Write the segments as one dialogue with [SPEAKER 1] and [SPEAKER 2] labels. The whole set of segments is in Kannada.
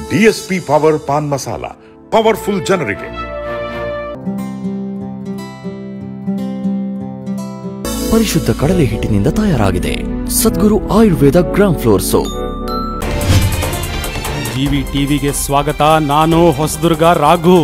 [SPEAKER 1] DSP power paan masala powerful ಜನರಿಗೆ
[SPEAKER 2] ಪರಿಶುದ್ಧ ಕಡಲೆ ಹಿಟ್ಟಿನಿಂದ ತಯಾರಾಗಿದೆ Sadguru Ayurveda gram flour soap
[SPEAKER 3] GV ಟಿವಿಗೆ ಸ್ವಾಗತ ನಾನು ಹೊಸದುರ್ಗ ರಾಘು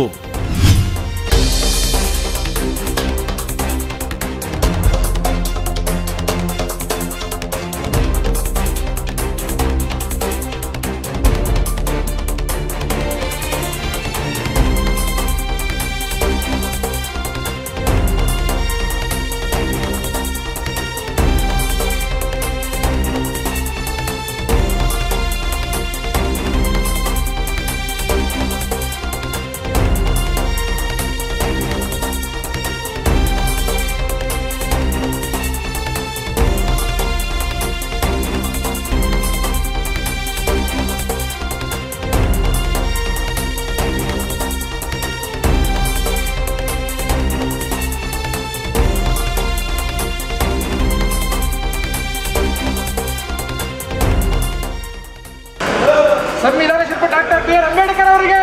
[SPEAKER 4] ಸಂವಿಧಾನ ಶಿಲ್ಪಿ ಡಾಕ್ಟರ್ ಬಿ ಆರ್ ಅಂಬೇಡ್ಕರ್ ಅವರಿಗೆ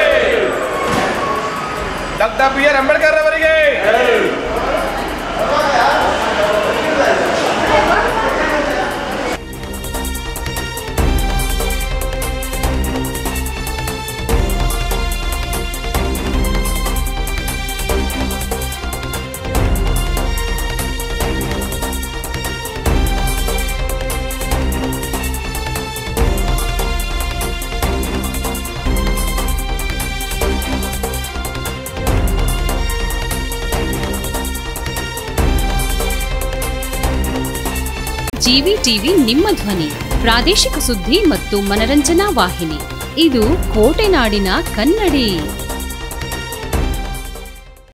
[SPEAKER 5] ಡಾಕ್ಟರ್ ಬಿ ಆರ್ ಅಂಬೇಡ್ಕರ್ ಅವರಿಗೆ
[SPEAKER 6] ಜಿವಿ ಟಿವಿ ನಿಮ್ಮ ಧ್ವನಿ ಪ್ರಾದೇಶಿಕ ಸುದ್ದಿ ಮತ್ತು ಮನರಂಜನಾ ವಾಹಿನಿ ಇದು ಕೋಟೆನಾಡಿನ ಕನ್ನಡಿ